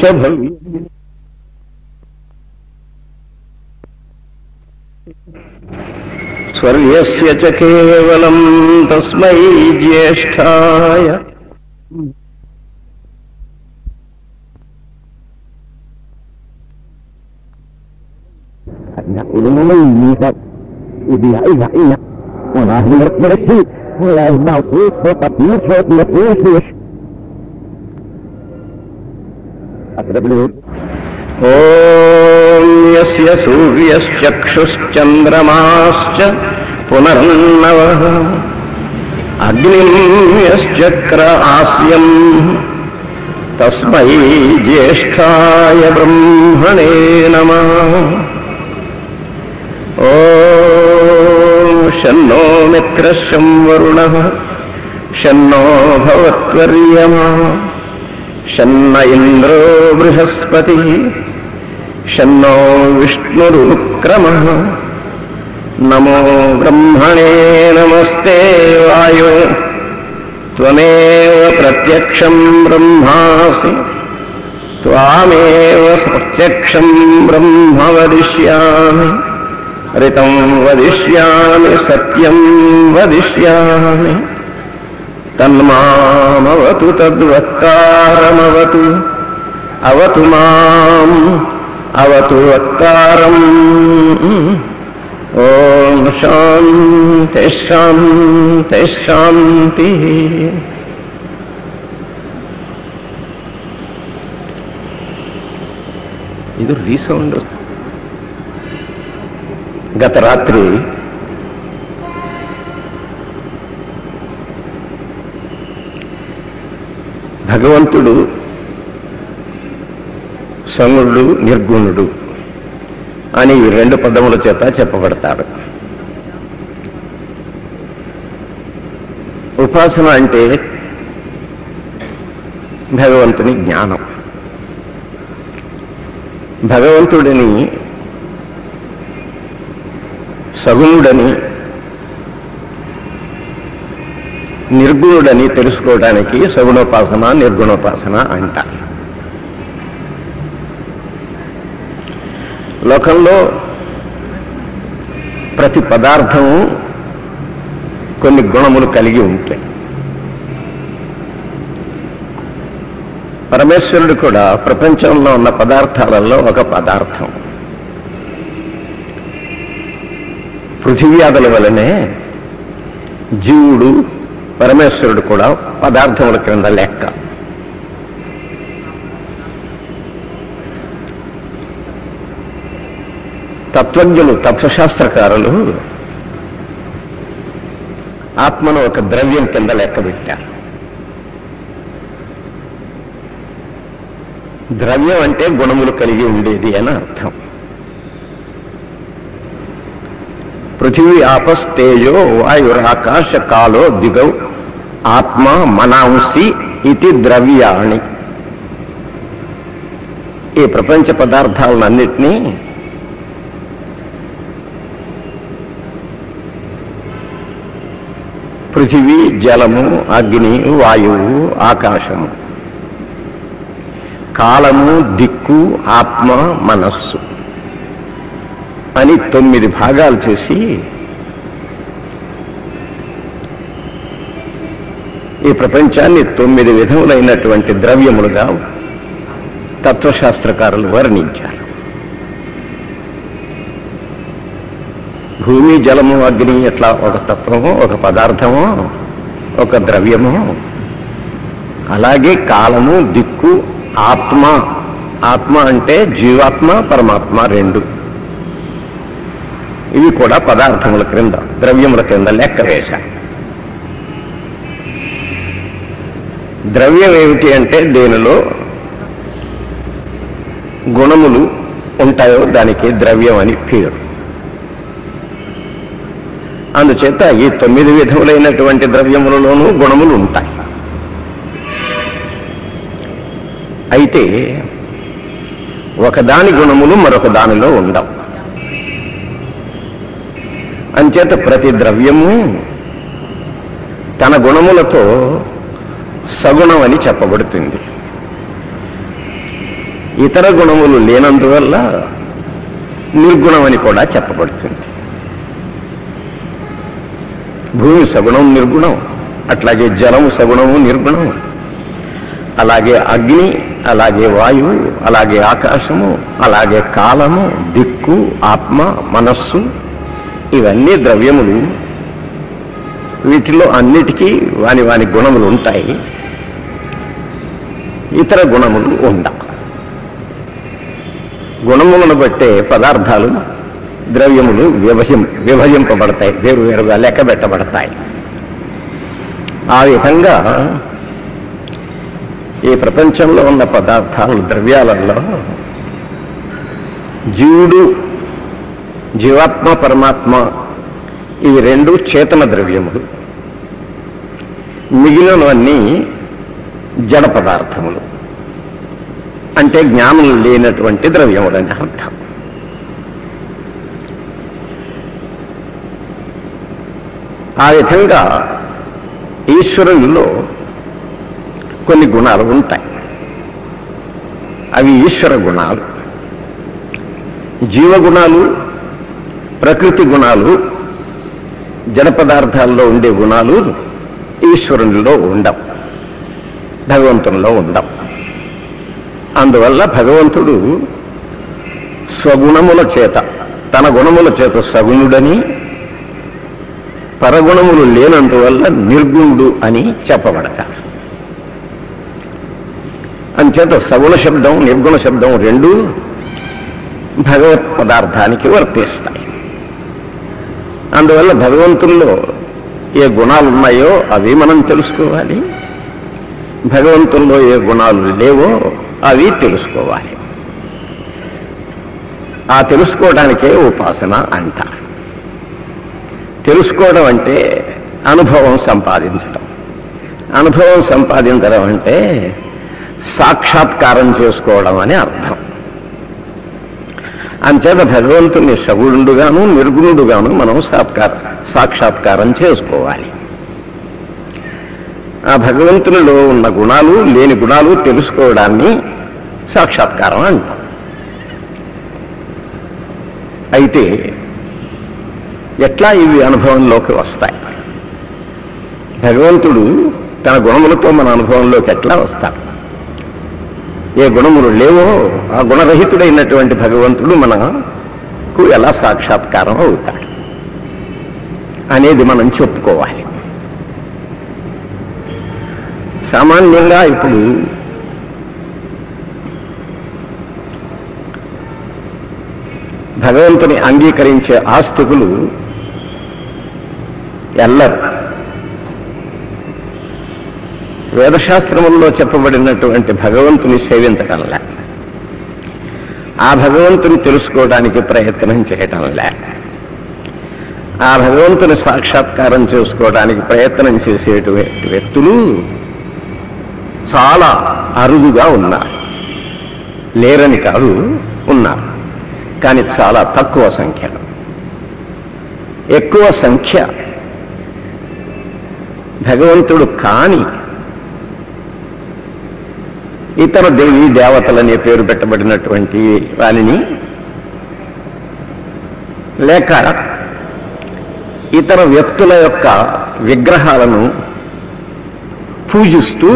భవ్యం స్వర్యస్య చ కేవలం తస్మై జ్యేష్ఠాయ ఓం యస్య సూర్యశ్చక్షుశ్చంద్రమాశ్చ పునర్నవ అగ్నిం యశ్చక్ర ఆస్యం తస్మై జ్యేష్ఠాయ బ్రహ్మణే నమ ఓం షన్నో మిత్రశం వరుణ షన్నో భవత్వర్యమా షన్న ఇంద్రో బృహస్పతి షన్నో విష్ణురుక్రమ నమో బ్రహ్మణే నమస్తే వాయు త్వమేవ ప్రత్యక్షం బ్రహ్మాసి త్వామేవ ప్రత్యక్షం బ్రహ్మ వదిష్యామి రితం వదిష్యామి సత్యం వదిష్యామి తన్మామవతు తద్వక్తారమవతు అవతు మాం అవతు వక్తారం ఓం శాంతి శాంతి శాంతి ఇది రీసౌండ్ గత రాత్రి భగవంతుడు సగుణుడు నిర్గుణుడు అని ఈ రెండు పదముల చేత చెప్పబడతాడు ఉపాసన అంటే భగవంతుని జ్ఞానం భగవంతుడిని సగుణుడని నిర్గుణుడని తెలుసుకోవడానికి సగుణోపాసన నిర్గుణోపాసన అంటారు లోకంలో ప్రతి పదార్థము కొన్ని గుణములు కలిగి ఉంటాయి పరమేశ్వరుడు కూడా ప్రపంచంలో ఉన్న పదార్థాలలో ఒక పదార్థం పృథివ్యాధుల వలనే జీవుడు పరమేశ్వరుడు కూడా పదార్థముల క్రింద లెక్క తత్వజ్ఞులు తత్వశాస్త్రకారులు ఆత్మను ఒక ద్రవ్యం కింద లెక్క పెట్టారు ద్రవ్యం అంటే గుణములు కలిగి ఉండేది అని అర్థం పృథివీ ఆపస్తేజో వాయురాకాశ కాలో దిగౌ ఆత్మ మనాంసి ఇది ద్రవ్యాణి ఈ ప్రపంచ పదార్థాలన్నింటినీ పృథివీ జలము అగ్ని వాయువు ఆకాశము కాలము దిక్కు ఆత్మ మనస్సు అని తొమ్మిది భాగాలు చేసి ఈ ప్రపంచాన్ని తొమ్మిది విధములైనటువంటి ద్రవ్యములుగా తత్వశాస్త్రకారులు వర్ణించారు భూమి జలము అగ్ని ఎట్లా ఒక తత్వము ఒక పదార్థము ఒక ద్రవ్యము అలాగే కాలము దిక్కు ఆత్మ ఆత్మ అంటే జీవాత్మ పరమాత్మ రెండు ఇవి కూడా పదార్థముల క్రింద ద్రవ్యముల క్రింద లెక్క వేశారు ద్రవ్యం ఏమిటి అంటే దేనిలో గుణములు ఉంటాయో దానికి ద్రవ్యం అని పేరు అందుచేత ఈ తొమ్మిది విధములైనటువంటి ద్రవ్యములలోనూ గుణములు ఉంటాయి అయితే ఒకదాని గుణములు మరొక దానిలో ఉండవు అంచేత ప్రతి ద్రవ్యము తన గుణములతో సగుణం అని చెప్పబడుతుంది ఇతర గుణములు లేనందువల్ల నిర్గుణమని కూడా చెప్పబడుతుంది భూమి సగుణం నిర్గుణం అట్లాగే జలము సగుణము నిర్గుణం అలాగే అగ్ని అలాగే వాయువు అలాగే ఆకాశము అలాగే కాలము దిక్కు ఆత్మ మనస్సు ఇవన్నీ ద్రవ్యములు వీటిలో అన్నిటికీ వాని వాని గుణములు ఉంటాయి ఇతర గుణములు ఉండ గుణములను బట్టే పదార్థాలు ద్రవ్యములు విభజిం విభజింపబడతాయి వేరు వేరుగా లెక్క పెట్టబడతాయి ఆ విధంగా ఈ ప్రపంచంలో ఉన్న పదార్థాలు ద్రవ్యాలలో జీవుడు జీవాత్మ పరమాత్మ ఇవి రెండు చేతన ద్రవ్యములు మిగిలినవన్నీ జడ పదార్థములు అంటే జ్ఞానం లేనటువంటి ద్రవ్యములని అర్థం ఆ విధంగా ఈశ్వరునిలో కొన్ని గుణాలు ఉంటాయి అవి ఈశ్వర గుణాలు జీవగుణాలు ప్రకృతి గుణాలు జడ పదార్థాల్లో ఉండే గుణాలు ఈశ్వరునిలో ఉండవు భగవంతునిలో ఉండవు అందువల్ల భగవంతుడు స్వగుణముల చేత తన గుణముల చేత సగుణుడని పరగుణములు లేనందువల్ల నిర్గుణుడు అని చెప్పబడతారు అంచేత సగుణ శబ్దం నిర్గుణ శబ్దం రెండు భగవత్ పదార్థానికి వర్తిస్తాయి అందువల్ల భగవంతుల్లో ఏ గుణాలు ఉన్నాయో అవి మనం తెలుసుకోవాలి భగవంతుల్లో ఏ గుణాలు లేవో అవి తెలుసుకోవాలి ఆ తెలుసుకోవడానికే ఉపాసన అంటారు తెలుసుకోవడం అంటే అనుభవం సంపాదించడం అనుభవం సంపాదించడం అంటే సాక్షాత్కారం చేసుకోవడం అని అర్థం అంచేత భగవంతుని సగుణుడుగాను నిర్గుణుడుగాను మనం సాత్కార సాక్షాత్కారం చేసుకోవాలి ఆ భగవంతునిలో ఉన్న గుణాలు లేని గుణాలు తెలుసుకోవడాన్ని సాక్షాత్కారం అంటాం అయితే ఎట్లా ఇవి అనుభవంలోకి వస్తాయి భగవంతుడు తన గుణములతో మన అనుభవంలోకి ఎట్లా వస్తాడు ఏ గుణములు లేవో ఆ గుణరహితుడైనటువంటి భగవంతుడు మనకు ఎలా సాక్షాత్కారం అవుతాడు అనేది మనం చెప్పుకోవాలి సామాన్యంగా ఇప్పుడు భగవంతుని అంగీకరించే ఆస్తికులు ఎల్లరు వేదశాస్త్రముల్లో చెప్పబడినటువంటి భగవంతుని సేవించటంలే ఆ భగవంతుని తెలుసుకోవడానికి ప్రయత్నం చేయటంలే ఆ భగవంతుని సాక్షాత్కారం చేసుకోవడానికి ప్రయత్నం చేసేటువంటి వ్యక్తులు చాలా అరుదుగా ఉన్నారు లేరని కాదు ఉన్నారు కానీ చాలా తక్కువ సంఖ్యలో ఎక్కువ సంఖ్య భగవంతుడు కాని ఇతర దేవి దేవతలనే పేరు పెట్టబడినటువంటి వారిని లేక ఇతర వ్యక్తుల యొక్క విగ్రహాలను పూజిస్తూ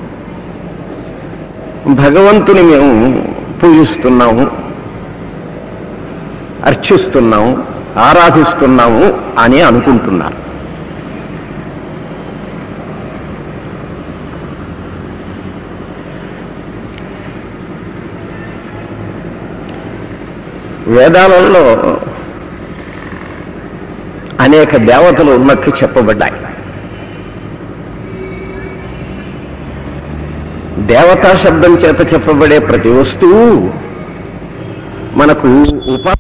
భగవంతుని మేము పూజిస్తున్నాము అర్చిస్తున్నాము ఆరాధిస్తున్నాము అని అనుకుంటున్నారు వేదాలలో అనేక దేవతలు ఉన్నట్టు చెప్పబడ్డాయి దేవతా శబ్దం చేత చెప్పబడే ప్రతి వస్తువు మనకు ఉపా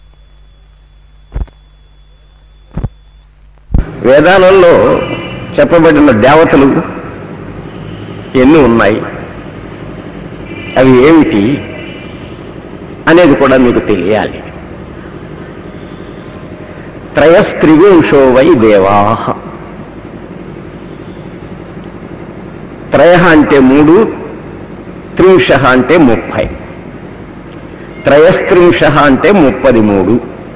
వేదాలలో చెప్పబడిన దేవతలు ఎన్ని ఉన్నాయి అవి ఏమిటి అనేది కూడా మీకు తెలియాలి త్రయస్త్రివింశో వై దేవాహ త్రయ అంటే మూడు త్రింశ అంటే ముప్పై త్రయస్త్రింశ అంటే ముప్పది మూడు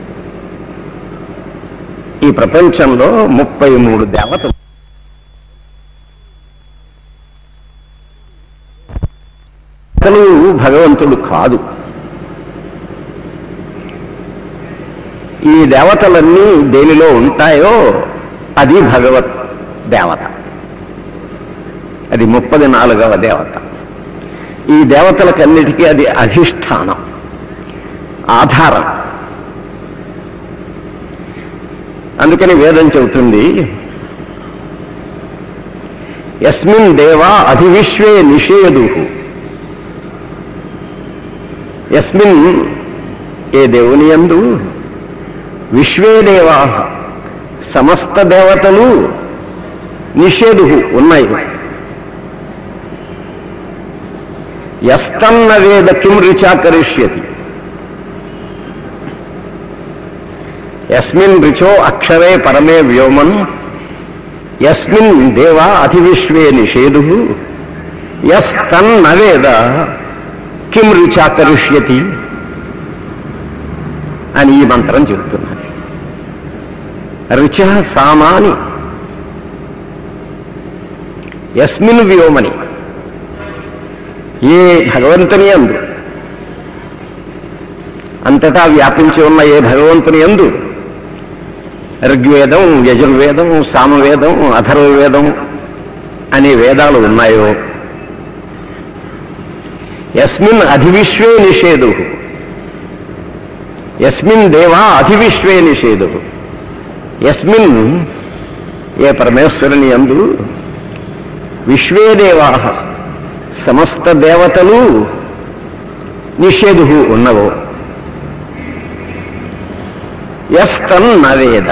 ఈ ప్రపంచంలో ముప్పై మూడు దేవతలు అసలు భగవంతుడు కాదు ఈ దేవతలన్నీ దేనిలో ఉంటాయో అది భగవత్ దేవత అది ముప్పది నాలుగవ దేవత ఈ దేవతలకన్నిటికీ అది అధిష్టానం ఆధారం అందుకని వేదం చెబుతుంది యస్మిన్ దేవా అధివిశ్వే నిషేధు యస్మిన్ ఏ దేవుని యందు విశ్వే దేవా సమస్త దేవతలు నిషేధు ఉన్నాయి యస్తన్న వేద కిం రుచాకరిష్యతి యస్మిన్ రుచో అక్షరే పరమే వ్యోమన్ యస్మిన్ దేవా అధివిశ్వే నిషేధు యస్తన్న వేద కిం రుచాకరిష్యతి అని ఈ మంత్రం చెబుతున్నది రుచ సామాని యస్మిన్ వ్యోమని ఏ భగవంతుని ఎందు అంతటా వ్యాపించి ఉన్న ఏ భగవంతుని ఎందు ఋగ్వేదం యజుర్వేదం సామవేదం అథర్వవేదం అనే వేదాలు ఉన్నాయో యస్మిన్ అధివిశ్వే నిషేధు యస్మిన్ దేవా అధివిశ్వే నిషేధు యస్మిన్ ఏ పరమేశ్వరుని అందు విశ్వే దేవా సమస్త దేవతలు నిషేధు ఉన్నవో యస్తన్ నవేద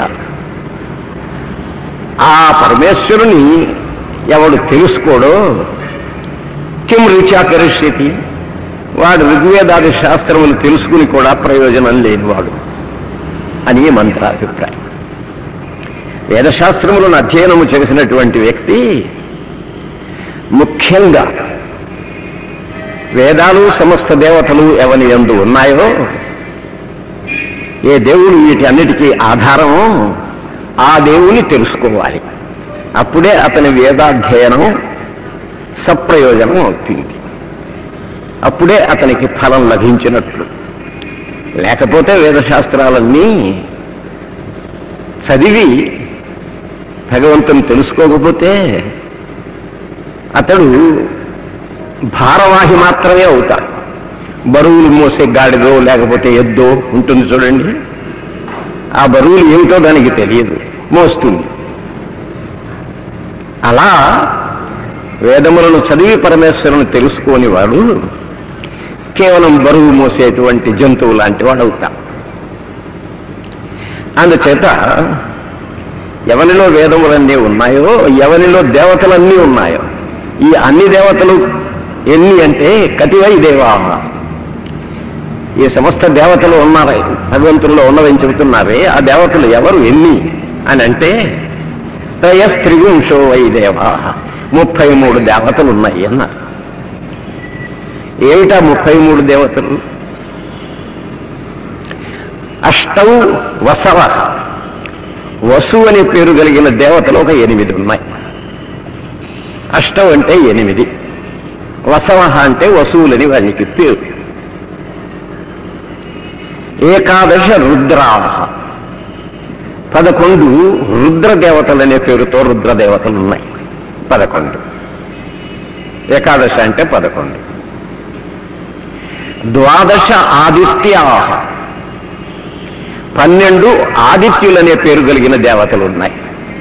ఆ పరమేశ్వరుని ఎవడు తెలుసుకోడో కిం రుచాకరిష్యతి వాడు ఋగ్వేదాది శాస్త్రములు తెలుసుకుని కూడా ప్రయోజనం లేనివాడు అని మంత్రాభిప్రాయం వేదశాస్త్రములను అధ్యయనము చేసినటువంటి వ్యక్తి ముఖ్యంగా వేదాలు సమస్త దేవతలు ఎవని ఎందు ఉన్నాయో ఏ దేవుడు వీటి అన్నిటికీ ఆధారమో ఆ దేవుని తెలుసుకోవాలి అప్పుడే అతని వేదాధ్యయనం సప్రయోజనం అవుతుంది అప్పుడే అతనికి ఫలం లభించినట్లు లేకపోతే వేదశాస్త్రాలన్నీ చదివి భగవంతుని తెలుసుకోకపోతే అతడు భారవాహి మాత్రమే అవుతాడు బరువులు మోసే గాడిదో లేకపోతే ఎద్దో ఉంటుంది చూడండి ఆ బరువులు ఏమిటో దానికి తెలియదు మోస్తుంది అలా వేదములను చదివి పరమేశ్వరుని తెలుసుకోని వాడు కేవలం బరువు మోసేటువంటి జంతువు లాంటి వాడు అవుతా అందుచేత ఎవరిలో వేదములన్నీ ఉన్నాయో ఎవరిలో దేవతలన్నీ ఉన్నాయో ఈ అన్ని దేవతలు ఎన్ని అంటే కతివై దేవా ఈ సమస్త దేవతలు ఉన్నారు భగవంతుల్లో ఉన్నవని చెబుతున్నారే ఆ దేవతలు ఎవరు ఎన్ని అని అంటే త్రయస్త్రివింశో వై దేవా ముప్పై మూడు దేవతలు ఉన్నాయి అన్నారు ఏమిటా ముప్పై మూడు దేవతలు అష్టౌ వసవ వసు అనే పేరు కలిగిన దేవతలు ఒక ఎనిమిది ఉన్నాయి అష్టం అంటే ఎనిమిది వసవ అంటే వసువులని వానికి పేరు ఏకాదశ రుద్రాహ పదకొండు రుద్రదేవతలు అనే పేరుతో రుద్రదేవతలు ఉన్నాయి పదకొండు ఏకాదశ అంటే పదకొండు ద్వాదశ ఆదిత్యాహ పన్నెండు ఆదిత్యులనే పేరు కలిగిన దేవతలు ఉన్నాయి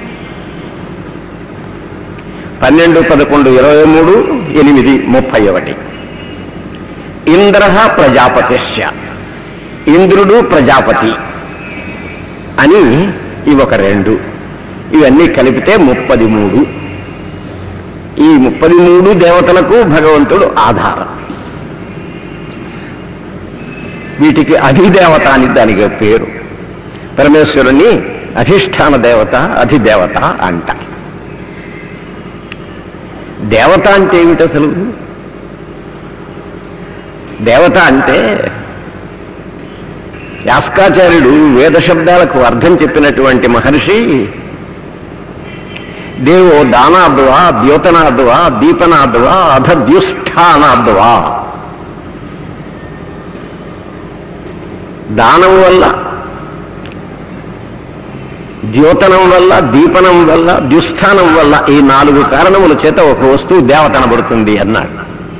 పన్నెండు పదకొండు ఇరవై మూడు ఎనిమిది ముప్పై ఒకటి ఇంద్ర ప్రజాపతిశ్చ ఇంద్రుడు ప్రజాపతి అని ఇవి ఒక రెండు ఇవన్నీ కలిపితే ముప్పది మూడు ఈ ముప్పది మూడు దేవతలకు భగవంతుడు ఆధారం వీటికి అధిదేవత అని దానికి పేరు పరమేశ్వరుని అధిష్టాన దేవత అధిదేవత అంట దేవత అంటే ఏమిటి అసలు దేవత అంటే యాస్కాచార్యుడు వేద శబ్దాలకు అర్థం చెప్పినటువంటి మహర్షి దేవో దానాద్వా ద్యోతనాద్వా దీపనాద్వా అధ ద్యుస్థానాద్వా దానం వల్ల ద్యోతనం వల్ల దీపనం వల్ల ద్యుస్థానం వల్ల ఈ నాలుగు కారణముల చేత ఒక వస్తువు దేవతనబడుతుంది అన్నాడు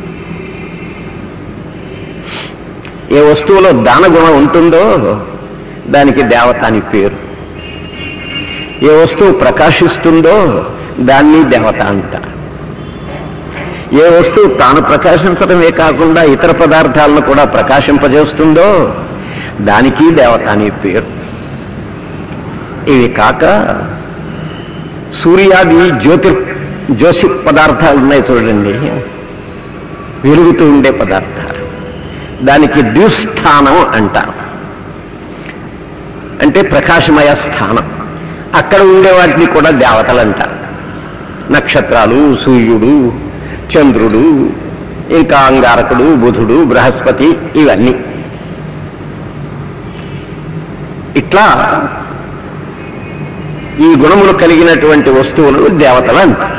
ఏ వస్తువులో దాన గుణం ఉంటుందో దానికి దేవత అని పేరు ఏ వస్తువు ప్రకాశిస్తుందో దాన్ని దేవత అంటారు ఏ వస్తువు తాను ప్రకాశించడమే కాకుండా ఇతర పదార్థాలను కూడా ప్రకాశింపజేస్తుందో దానికి దేవత అని పేరు ఇవి కాక సూర్యాది జ్యోతి జ్యోతి పదార్థాలు ఉన్నాయి చూడండి వెలుగుతూ ఉండే పదార్థాలు దానికి ద్యుస్థానం అంటారు అంటే ప్రకాశమయ స్థానం అక్కడ ఉండే వాటిని కూడా దేవతలు అంటారు నక్షత్రాలు సూర్యుడు చంద్రుడు ఇంకా అంగారకుడు బుధుడు బృహస్పతి ఇవన్నీ ఇట్లా ఈ గుణములు కలిగినటువంటి వస్తువులు దేవతలు అంటారు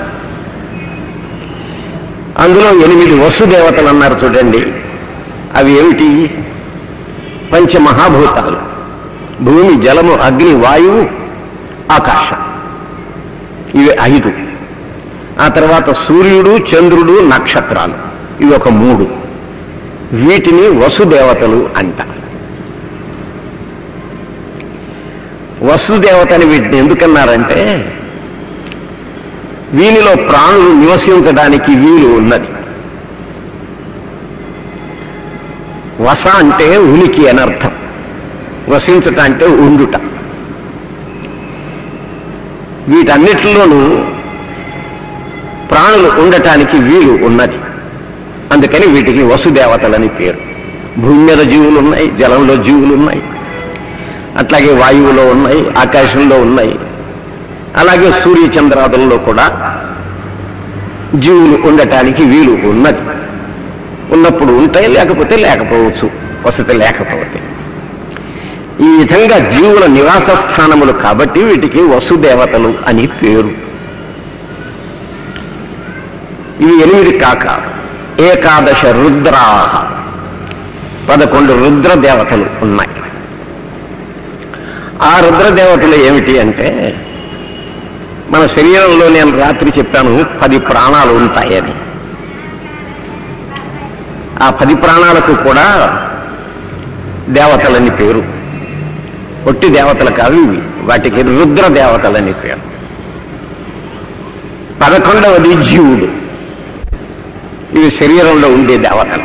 అందులో ఎనిమిది వసు దేవతలు అన్నారు చూడండి అవి ఏమిటి పంచమహాభూతాలు భూమి జలము అగ్ని వాయువు ఆకాశం ఇవి ఐదు ఆ తర్వాత సూర్యుడు చంద్రుడు నక్షత్రాలు ఇవి ఒక మూడు వీటిని వసుదేవతలు అంటారు వసుదేవతని వీటిని ఎందుకన్నారంటే వీనిలో ప్రాణులు నివసించడానికి వీలు ఉన్నది వస అంటే ఉనికి అనర్థం వసించుట అంటే ఉండుట వీటన్నిటిలోనూ ప్రాణులు ఉండటానికి వీలు ఉన్నది అందుకని వీటికి వసుదేవతలని పేరు భూమి మీద జీవులు ఉన్నాయి జలంలో జీవులు ఉన్నాయి అట్లాగే వాయువులో ఉన్నాయి ఆకాశంలో ఉన్నాయి అలాగే సూర్య చంద్రాదుల్లో కూడా జీవులు ఉండటానికి వీలు ఉన్నది ఉన్నప్పుడు ఉంటాయి లేకపోతే లేకపోవచ్చు వసతి లేకపోతే ఈ విధంగా జీవుల నివాస స్థానములు కాబట్టి వీటికి వసుదేవతలు అని పేరు ఇవి ఎనిమిది కాక ఏకాదశ రుద్రాహ పదకొండు రుద్ర దేవతలు ఉన్నాయి ఆ రుద్ర దేవతలు ఏమిటి అంటే మన శరీరంలో నేను రాత్రి చెప్పాను పది ప్రాణాలు ఉంటాయని ఆ పది ప్రాణాలకు కూడా దేవతలని పేరు ఒట్టి దేవతలు కాదు ఇవి వాటికి రుద్ర దేవతలని పేరు పదకొండవది జీవుడు ఇవి శరీరంలో ఉండే దేవతలు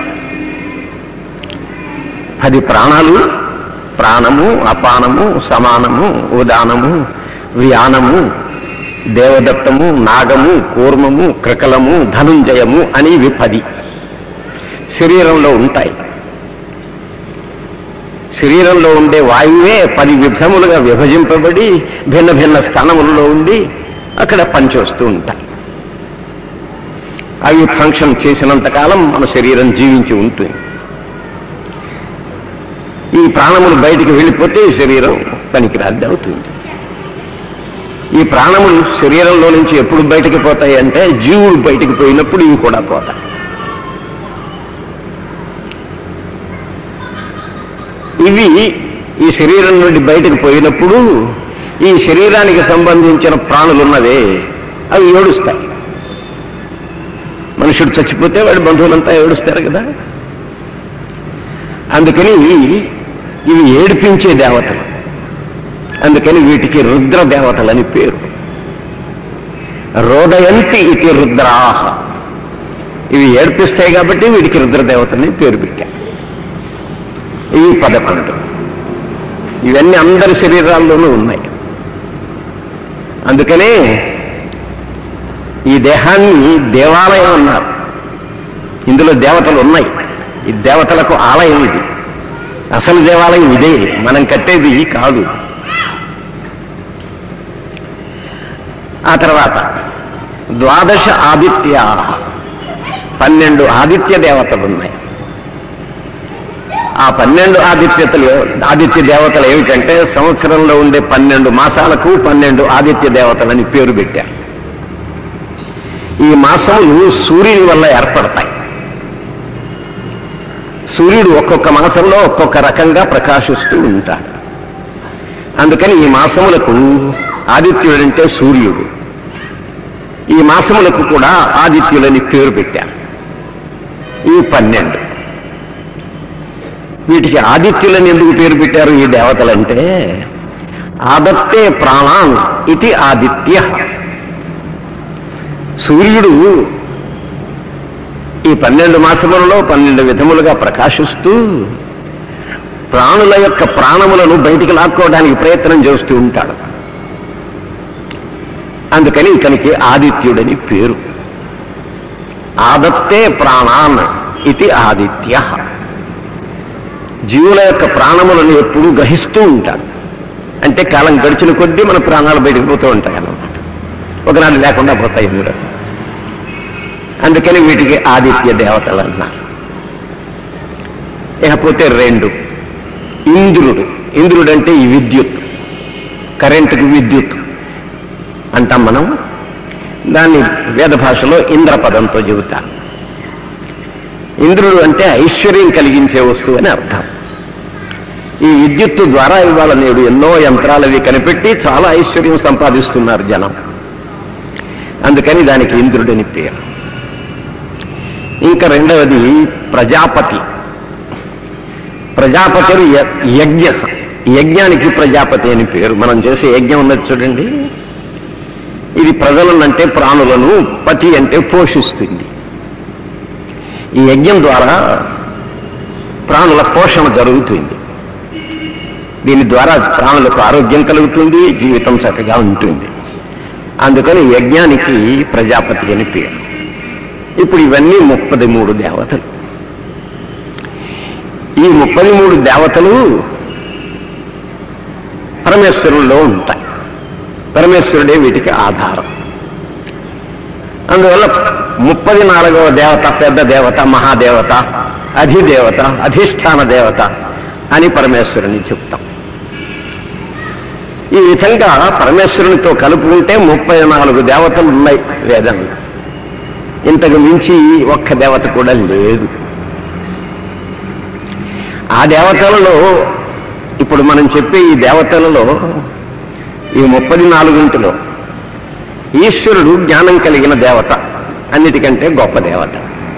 పది ప్రాణాలు ప్రాణము అపానము సమానము ఉదానము వ్యానము దేవదత్తము నాగము కూర్మము క్రకలము ధనుంజయము అని ఇవి పది శరీరంలో ఉంటాయి శరీరంలో ఉండే వాయువే పది విధములుగా విభజింపబడి భిన్న భిన్న స్థానములలో ఉండి అక్కడ పనిచేస్తూ ఉంటాయి అవి ఫంక్షన్ చేసినంతకాలం మన శరీరం జీవించి ఉంటుంది ఈ ప్రాణములు బయటికి వెళ్ళిపోతే ఈ శరీరం పనికిరాద్ది అవుతుంది ఈ ప్రాణములు శరీరంలో నుంచి ఎప్పుడు బయటికి పోతాయి అంటే జీవుడు బయటికి పోయినప్పుడు ఇవి కూడా పోతాయి ఇవి ఈ శరీరం నుండి బయటకు పోయినప్పుడు ఈ శరీరానికి సంబంధించిన ప్రాణులు ఉన్నవే అవి ఏడుస్తాయి మనుషుడు చచ్చిపోతే వాడి బంధువులంతా ఏడుస్తారు కదా అందుకని ఇవి ఏడిపించే దేవతలు అందుకని వీటికి రుద్ర దేవతలని పేరు రోదయంతి ఇది రుద్రాహ ఇవి ఏడిపిస్తాయి కాబట్టి వీటికి రుద్ర దేవతలని పేరు పెట్టారు ఇవి పదకొండు ఇవన్నీ అందరి శరీరాల్లోనూ ఉన్నాయి అందుకనే ఈ దేహాన్ని దేవాలయం అన్నారు ఇందులో దేవతలు ఉన్నాయి ఈ దేవతలకు ఆలయం ఇది అసలు దేవాలయం ఇదే మనం కట్టేది కాదు ఆ తర్వాత ద్వాదశ ఆదిత్యా పన్నెండు ఆదిత్య దేవతలు ఉన్నాయి ఆ పన్నెండు ఆదిత్యతలు ఆదిత్య దేవతలు ఏమిటంటే సంవత్సరంలో ఉండే పన్నెండు మాసాలకు పన్నెండు ఆదిత్య దేవతలని పేరు పెట్టారు ఈ మాసములు సూర్యుని వల్ల ఏర్పడతాయి సూర్యుడు ఒక్కొక్క మాసంలో ఒక్కొక్క రకంగా ప్రకాశిస్తూ ఉంటాడు అందుకని ఈ మాసములకు ఆదిత్యుడంటే సూర్యుడు ఈ మాసములకు కూడా ఆదిత్యులని పేరు పెట్టారు ఈ పన్నెండు వీటికి ఆదిత్యులని ఎందుకు పేరు పెట్టారు ఈ దేవతలంటే ఆదత్తే ప్రాణాన్ ఇది ఆదిత్య సూర్యుడు ఈ పన్నెండు మాసములలో పన్నెండు విధములుగా ప్రకాశిస్తూ ప్రాణుల యొక్క ప్రాణములను బయటికి లాక్కోవడానికి ప్రయత్నం చేస్తూ ఉంటాడు అందుకని ఇతనికి ఆదిత్యుడని పేరు ఆదత్తే ప్రాణాన్ ఇది ఆదిత్య జీవుల యొక్క ప్రాణములను ఎప్పుడూ గ్రహిస్తూ ఉంటాడు అంటే కాలం గడిచిన కొద్దీ మన ప్రాణాలు బయటకు పోతూ ఉంటాయి అన్నమాట ఒకనాడు లేకుండా పోతాయి ఇందులో అందుకని వీటికి ఆదిత్య దేవతలు అన్నారు ఇకపోతే రెండు ఇంద్రుడు ఇంద్రుడు అంటే ఈ విద్యుత్ కరెంటుకి విద్యుత్ అంటాం మనం దాన్ని వేద భాషలో ఇంద్ర పదంతో చెబుతారు ఇంద్రుడు అంటే ఐశ్వర్యం కలిగించే వస్తువు అని అర్థం ఈ విద్యుత్తు ద్వారా ఇవాళ నేడు ఎన్నో యంత్రాలవి కనిపెట్టి చాలా ఐశ్వర్యం సంపాదిస్తున్నారు జనం అందుకని దానికి ఇంద్రుడని పేరు ఇంకా రెండవది ప్రజాపతి ప్రజాపతి యజ్ఞ యజ్ఞానికి ప్రజాపతి అని పేరు మనం చేసే యజ్ఞం ఉన్నది చూడండి ఇది ప్రజలను అంటే ప్రాణులను పతి అంటే పోషిస్తుంది ఈ యజ్ఞం ద్వారా ప్రాణుల పోషణ జరుగుతుంది దీని ద్వారా ప్రాణులకు ఆరోగ్యం కలుగుతుంది జీవితం చక్కగా ఉంటుంది అందుకని యజ్ఞానికి ప్రజాపతి అని పేరు ఇప్పుడు ఇవన్నీ ముప్పది మూడు దేవతలు ఈ ముప్పది మూడు దేవతలు పరమేశ్వరుల్లో ఉంటాయి పరమేశ్వరుడే వీటికి ఆధారం అందువల్ల ముప్పది నాలుగవ దేవత పెద్ద దేవత మహాదేవత అధిదేవత అధిష్టాన దేవత అని పరమేశ్వరుని చెప్తాం ఈ విధంగా పరమేశ్వరునితో కలుపుకుంటే ముప్పై నాలుగు దేవతలు ఉన్నాయి వేదంలో ఇంతకు మించి ఒక్క దేవత కూడా లేదు ఆ దేవతలలో ఇప్పుడు మనం చెప్పే ఈ దేవతలలో ఈ ముప్పది నాలుగింటిలో ఈశ్వరుడు జ్ఞానం కలిగిన దేవత అన్నిటికంటే గొప్ప దేవత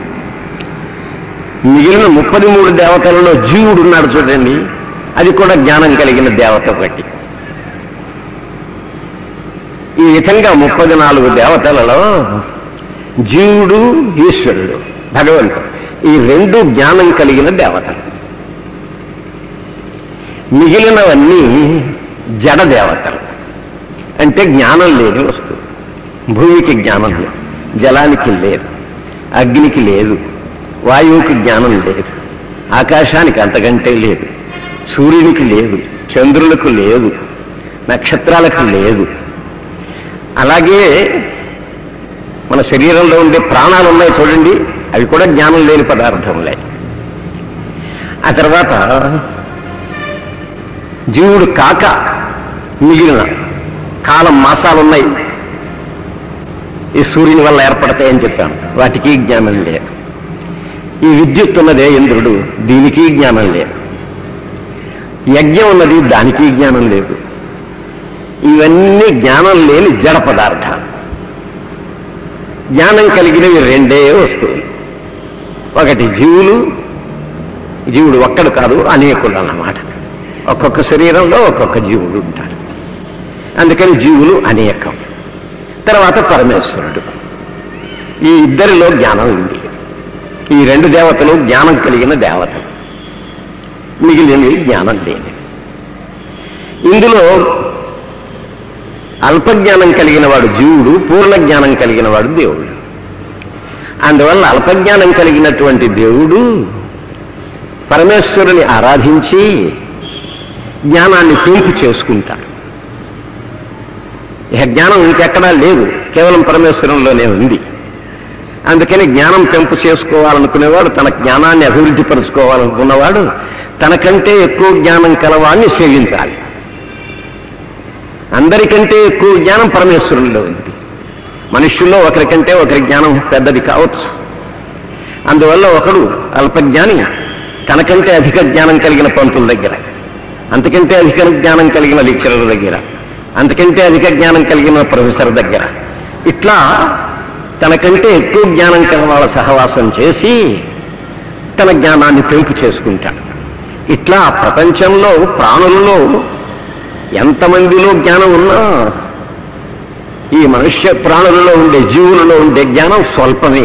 మిగిలిన ముప్పది మూడు దేవతలలో జీవుడు ఉన్నాడు చూడండి అది కూడా జ్ఞానం కలిగిన దేవత ఒకటి ఈ విధంగా ముప్పది నాలుగు దేవతలలో జీవుడు ఈశ్వరుడు భగవంతుడు ఈ రెండు జ్ఞానం కలిగిన దేవతలు మిగిలినవన్నీ జడ దేవతలు అంటే జ్ఞానం లేని వస్తువు భూమికి జ్ఞానం లేదు జలానికి లేదు అగ్నికి లేదు వాయువుకి జ్ఞానం లేదు ఆకాశానికి అంతకంటే లేదు సూర్యునికి లేదు చంద్రులకు లేదు నక్షత్రాలకు లేదు అలాగే మన శరీరంలో ఉండే ప్రాణాలు ఉన్నాయి చూడండి అవి కూడా జ్ఞానం లేని పదార్థములే ఆ తర్వాత జీవుడు కాక మిగిలిన కాలం మాసాలు ఉన్నాయి ఈ సూర్యుని వల్ల ఏర్పడతాయని చెప్పాను వాటికి జ్ఞానం లేదు ఈ విద్యుత్ ఉన్నదే ఇంద్రుడు దీనికి జ్ఞానం లేదు యజ్ఞం ఉన్నది దానికి జ్ఞానం లేదు ఇవన్నీ జ్ఞానం లేని జడ పదార్థాలు జ్ఞానం కలిగినవి రెండే వస్తువులు ఒకటి జీవులు జీవుడు ఒక్కడు కాదు అనేకులు అన్నమాట ఒక్కొక్క శరీరంలో ఒక్కొక్క జీవుడు ఉంటాడు అందుకని జీవులు అనేకం తర్వాత పరమేశ్వరుడు ఈ ఇద్దరిలో జ్ఞానం ఉంది ఈ రెండు దేవతలు జ్ఞానం కలిగిన దేవతలు మిగిలినవి జ్ఞానం లేని ఇందులో అల్పజ్ఞానం కలిగిన వాడు జీవుడు పూర్ణ జ్ఞానం కలిగిన వాడు దేవుడు అందువల్ల అల్పజ్ఞానం కలిగినటువంటి దేవుడు పరమేశ్వరుని ఆరాధించి జ్ఞానాన్ని పెంపు చేసుకుంటాడు ఇక జ్ఞానం ఇంకెక్కడా లేదు కేవలం పరమేశ్వరంలోనే ఉంది అందుకని జ్ఞానం పెంపు చేసుకోవాలనుకునేవాడు తన జ్ఞానాన్ని అభివృద్ధి పరుచుకోవాలనుకున్నవాడు తనకంటే ఎక్కువ జ్ఞానం కలవాడిని సేవించాలి అందరికంటే ఎక్కువ జ్ఞానం పరమేశ్వరుల్లో ఉంది మనుష్యుల్లో ఒకరికంటే ఒకరి జ్ఞానం పెద్దది కావచ్చు అందువల్ల ఒకడు అల్పజ్ఞాని తనకంటే అధిక జ్ఞానం కలిగిన పంతుల దగ్గర అంతకంటే అధిక జ్ఞానం కలిగిన లెక్చరర్ దగ్గర అంతకంటే అధిక జ్ఞానం కలిగిన ప్రొఫెసర్ దగ్గర ఇట్లా తనకంటే ఎక్కువ జ్ఞానం కలిగిన వాళ్ళ సహవాసం చేసి తన జ్ఞానాన్ని పెంపు చేసుకుంటాడు ఇట్లా ప్రపంచంలో ప్రాణుల్లో ఎంతమందిలో జ్ఞానం ఉన్నా ఈ మనుష్య ప్రాణులలో ఉండే జీవులలో ఉండే జ్ఞానం స్వల్పమే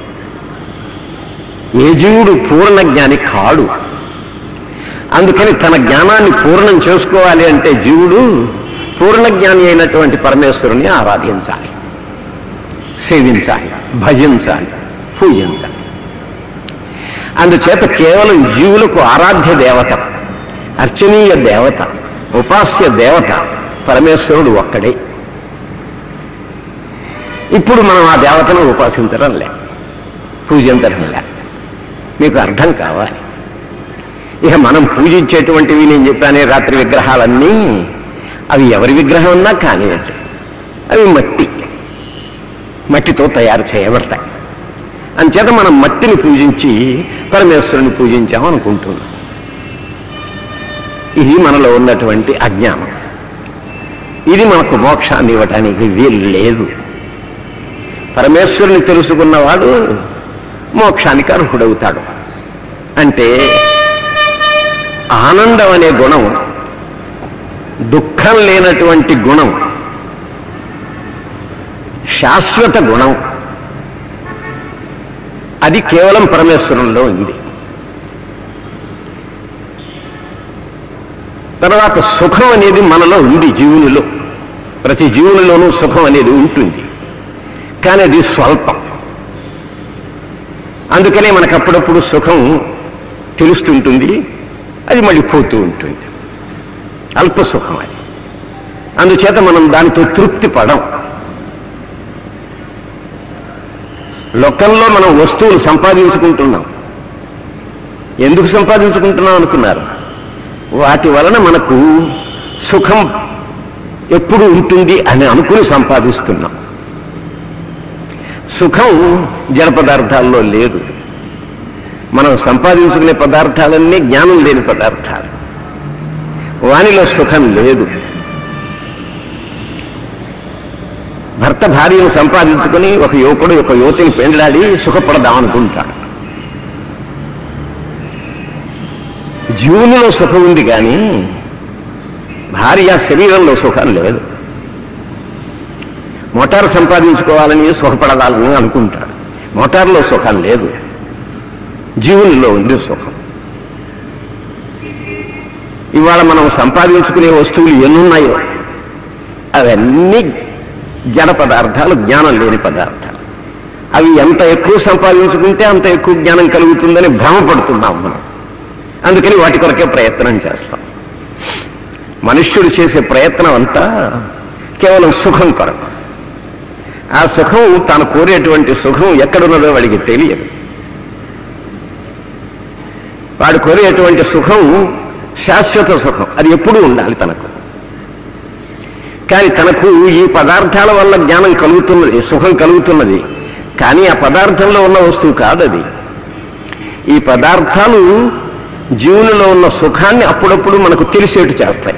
ఏ జీవుడు పూర్ణ జ్ఞాని కాడు అందుకని తన జ్ఞానాన్ని పూర్ణం చేసుకోవాలి అంటే జీవుడు పూర్ణ జ్ఞాని అయినటువంటి పరమేశ్వరుని ఆరాధించాలి సేవించాలి భజించాలి పూజించాలి అందుచేత కేవలం జీవులకు ఆరాధ్య దేవత అర్చనీయ దేవత ఉపాస్య దేవత పరమేశ్వరుడు ఒక్కడే ఇప్పుడు మనం ఆ దేవతను ఉపాసించడం లే పూజించడం లే మీకు అర్థం కావాలి ఇక మనం పూజించేటువంటివి నేను చెప్పానే రాత్రి విగ్రహాలన్నీ అవి ఎవరి విగ్రహం ఉన్నా కానివ్వండి అవి మట్టి మట్టితో తయారు చేయబడతాయి అంచేత మనం మట్టిని పూజించి పరమేశ్వరుని పూజించాం అనుకుంటున్నాం ఇది మనలో ఉన్నటువంటి అజ్ఞానం ఇది మనకు మోక్షాన్ని ఇవ్వటానికి వీలు లేదు పరమేశ్వరుని తెలుసుకున్నవాడు మోక్షానికి అర్హుడవుతాడు అంటే ఆనందం అనే గుణం దుఃఖం లేనటువంటి గుణం శాశ్వత గుణం అది కేవలం పరమేశ్వరంలో ఉంది తర్వాత సుఖం అనేది మనలో ఉంది జీవునిలో ప్రతి జీవునిలోనూ సుఖం అనేది ఉంటుంది కానీ అది స్వల్పం అందుకనే మనకు అప్పుడప్పుడు సుఖం తెలుస్తుంటుంది అది మళ్ళీ పోతూ ఉంటుంది అల్ప సుఖం అది అందుచేత మనం దానితో తృప్తి పడం లోకంలో మనం వస్తువులు సంపాదించుకుంటున్నాం ఎందుకు సంపాదించుకుంటున్నాం అనుకున్నారు వాటి వలన మనకు సుఖం ఎప్పుడు ఉంటుంది అని అనుకుని సంపాదిస్తున్నాం సుఖం జడ పదార్థాల్లో లేదు మనం సంపాదించుకునే పదార్థాలన్నీ జ్ఞానం లేని పదార్థాలు వానిలో సుఖం లేదు భర్త భార్యను సంపాదించుకుని ఒక యువకుడు ఒక యువతిని పెండ్లాడి సుఖపడదామనుకుంటాడు జీవునిలో సుఖం ఉంది కానీ భార్య శరీరంలో సుఖం లేదు మోటార్ సంపాదించుకోవాలని సుఖపడాలని అనుకుంటాడు మోటార్లో సుఖం లేదు జీవునిలో ఉంది సుఖం ఇవాళ మనం సంపాదించుకునే వస్తువులు ఎన్నున్నాయో అవన్నీ జడ పదార్థాలు జ్ఞానం లేని పదార్థాలు అవి ఎంత ఎక్కువ సంపాదించుకుంటే అంత ఎక్కువ జ్ఞానం కలుగుతుందని భ్రమపడుతున్నాం మనం అందుకని వాటి కొరకే ప్రయత్నం చేస్తాం మనుష్యుడు చేసే ప్రయత్నం అంతా కేవలం సుఖం కొరకు ఆ సుఖం తాను కోరేటువంటి సుఖం ఎక్కడున్నదో వాడికి తెలియదు వాడు కోరేటువంటి సుఖం శాశ్వత సుఖం అది ఎప్పుడూ ఉండాలి తనకు కానీ తనకు ఈ పదార్థాల వల్ల జ్ఞానం కలుగుతున్నది సుఖం కలుగుతున్నది కానీ ఆ పదార్థంలో ఉన్న వస్తువు కాదది ఈ పదార్థాలు జీవులలో ఉన్న సుఖాన్ని అప్పుడప్పుడు మనకు తెలిసేట్టు చేస్తాయి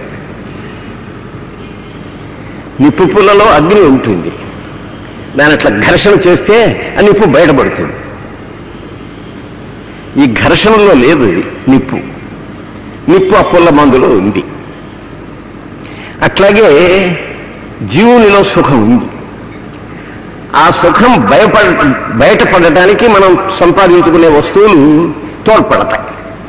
నిప్పు పుల్లలో అగ్ని ఉంటుంది దాని అట్లా ఘర్షణ చేస్తే ఆ నిప్పు బయటపడుతుంది ఈ ఘర్షణలో లేదు ఇది నిప్పు నిప్పు ఆ పుల్ల మందులో ఉంది అట్లాగే జీవునిలో సుఖం ఉంది ఆ సుఖం భయపడ బయటపడటానికి మనం సంపాదించుకునే వస్తువులు తోడ్పడతాయి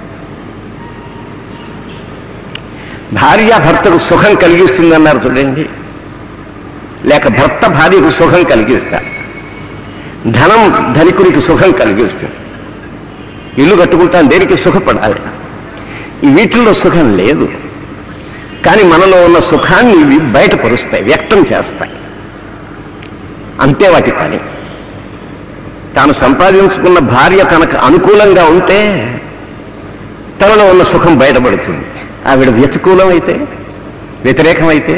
భార్య భర్తకు సుఖం కలిగిస్తుందన్నారు చూడండి లేక భర్త భార్యకు సుఖం కలిగిస్తారు ధనం ధనికునికి సుఖం కలిగిస్తుంది ఇల్లు కట్టుకుంటాను దేనికి సుఖపడాలి ఈ వీటిల్లో సుఖం లేదు కానీ మనలో ఉన్న సుఖాన్ని ఇవి బయటపరుస్తాయి వ్యక్తం చేస్తాయి అంతే వాటి పని తాను సంపాదించుకున్న భార్య తనకు అనుకూలంగా ఉంటే తనలో ఉన్న సుఖం బయటపడుతుంది ఆవిడ వ్యతికూలం అయితే వ్యతిరేకమైతే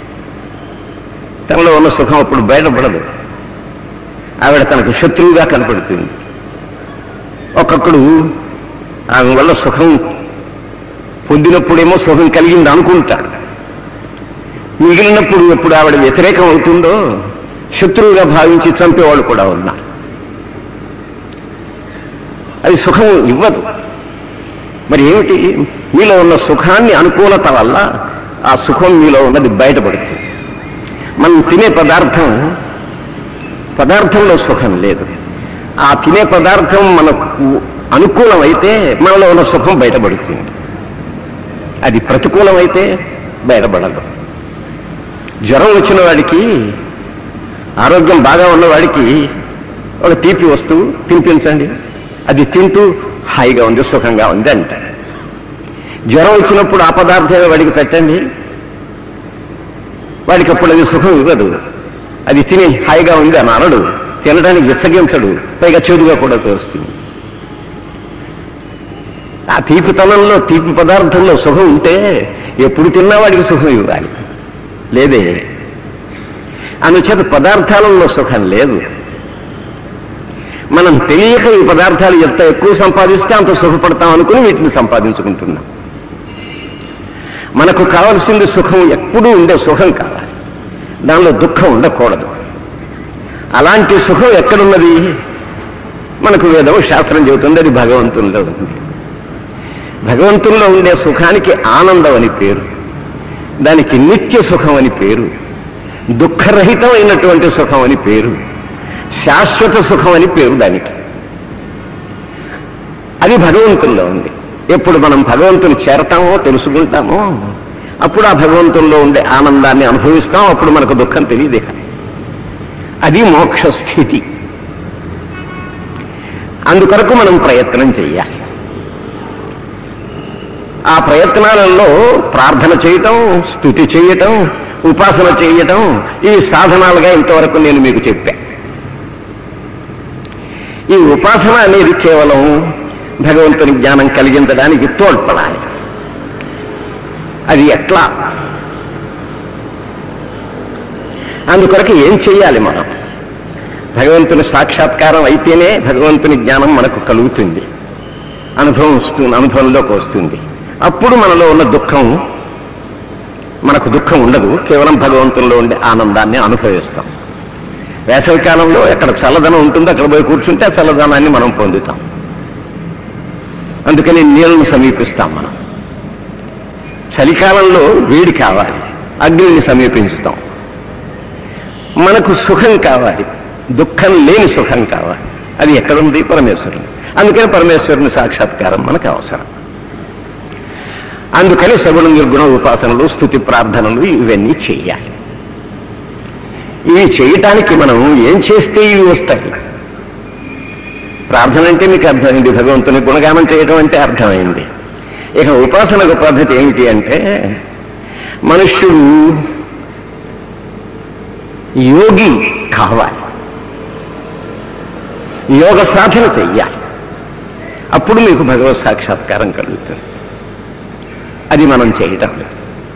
తనలో ఉన్న సుఖం అప్పుడు బయటపడదు ఆవిడ తనకు శత్రువుగా కనపడుతుంది ఒక్కొక్కడు ఆమె వల్ల సుఖం పొందినప్పుడేమో సుఖం కలిగింది అనుకుంటాడు మిగిలినప్పుడు ఎప్పుడు ఆవిడ వ్యతిరేకం అవుతుందో శత్రువుగా భావించి చంపేవాళ్ళు కూడా ఉన్నారు అది సుఖం ఇవ్వదు మరి ఏమిటి మీలో ఉన్న సుఖాన్ని అనుకూలత వల్ల ఆ సుఖం మీలో ఉన్నది బయటపడుతుంది మనం తినే పదార్థం పదార్థంలో సుఖం లేదు ఆ తినే పదార్థం మనకు అనుకూలమైతే మనలో ఉన్న సుఖం బయటపడుతుంది అది ప్రతికూలమైతే బయటపడదు జ్వరం వచ్చిన వాడికి ఆరోగ్యం బాగా ఉన్నవాడికి ఒక తీపి వస్తువు తినిపించండి అది తింటూ హాయిగా ఉంది సుఖంగా ఉంది అంటాడు జ్వరం వచ్చినప్పుడు ఆ పదార్థమే వాడికి పెట్టండి వాడికి అప్పుడు అది సుఖం ఇవ్వదు అది తిని హాయిగా ఉంది అని అనడు తినడానికి విచ్చగించడు పైగా చేదుగా కూడా తోస్తుంది ఆ తీపితనంలో తీపి పదార్థంలో సుఖం ఉంటే ఎప్పుడు తిన్నా వాడికి సుఖం ఇవ్వాలి లేదే అందుచేత పదార్థాలలో సుఖం లేదు మనం తెలియక ఈ పదార్థాలు ఎంత ఎక్కువ సంపాదిస్తే అంత సుఖపడతాం అనుకుని వీటిని సంపాదించుకుంటున్నాం మనకు కావలసింది సుఖం ఎప్పుడూ ఉండే సుఖం కావాలి దానిలో దుఃఖం ఉండకూడదు అలాంటి సుఖం ఎక్కడున్నది మనకు వేదం శాస్త్రం చెబుతుంది అది భగవంతుల్లో ఉంది భగవంతుల్లో ఉండే సుఖానికి ఆనందం అని పేరు దానికి నిత్య సుఖం అని పేరు దుఃఖరహితమైనటువంటి సుఖం అని పేరు శాశ్వత సుఖం అని పేరు దానికి అది భగవంతుల్లో ఉంది ఎప్పుడు మనం భగవంతుని చేరతామో తెలుసుకుంటామో అప్పుడు ఆ భగవంతుల్లో ఉండే ఆనందాన్ని అనుభవిస్తాం అప్పుడు మనకు దుఃఖం తెలియదే అది మోక్ష స్థితి అందుకొరకు మనం ప్రయత్నం చెయ్యాలి ఆ ప్రయత్నాలలో ప్రార్థన చేయటం స్థుతి చేయటం ఉపాసన చేయటం ఇవి సాధనాలుగా ఇంతవరకు నేను మీకు చెప్పా ఈ ఉపాసన అనేది కేవలం భగవంతుని జ్ఞానం కలిగించడానికి తోడ్పడాలి అది ఎట్లా అందుకొరకు ఏం చెయ్యాలి మనం భగవంతుని సాక్షాత్కారం అయితేనే భగవంతుని జ్ఞానం మనకు కలుగుతుంది అనుభవం వస్తుంది అనుభవంలోకి వస్తుంది అప్పుడు మనలో ఉన్న దుఃఖం మనకు దుఃఖం ఉండదు కేవలం భగవంతుల్లో ఉండే ఆనందాన్ని అనుభవిస్తాం వేసవి కాలంలో ఎక్కడ చల్లదనం ఉంటుందో అక్కడ పోయి కూర్చుంటే ఆ చల్లదనాన్ని మనం పొందుతాం అందుకని నీళ్ళను సమీపిస్తాం మనం చలికాలంలో వేడి కావాలి అగ్నిని సమీపించుతాం మనకు సుఖం కావాలి దుఃఖం లేని సుఖం కావాలి అది ఎక్కడుంది పరమేశ్వరుని అందుకని పరమేశ్వరుని సాక్షాత్కారం మనకు అవసరం అందుకని సగుణ నిర్గుణ ఉపాసనలు స్థుతి ప్రార్థనలు ఇవన్నీ చేయాలి ఇవి చేయటానికి మనం ఏం చేస్తే ఇవి వస్తాయి ప్రార్థన అంటే మీకు అర్థమైంది భగవంతుని గుణగానం చేయడం అంటే అర్థమైంది ఇక ఉపాసనకు పద్ధతి ఏమిటి అంటే మనుష్యుడు యోగి కావాలి యోగ సాధన చెయ్యాలి అప్పుడు మీకు భగవత్ సాక్షాత్కారం కలుగుతుంది అది మనం చేయటం లేదు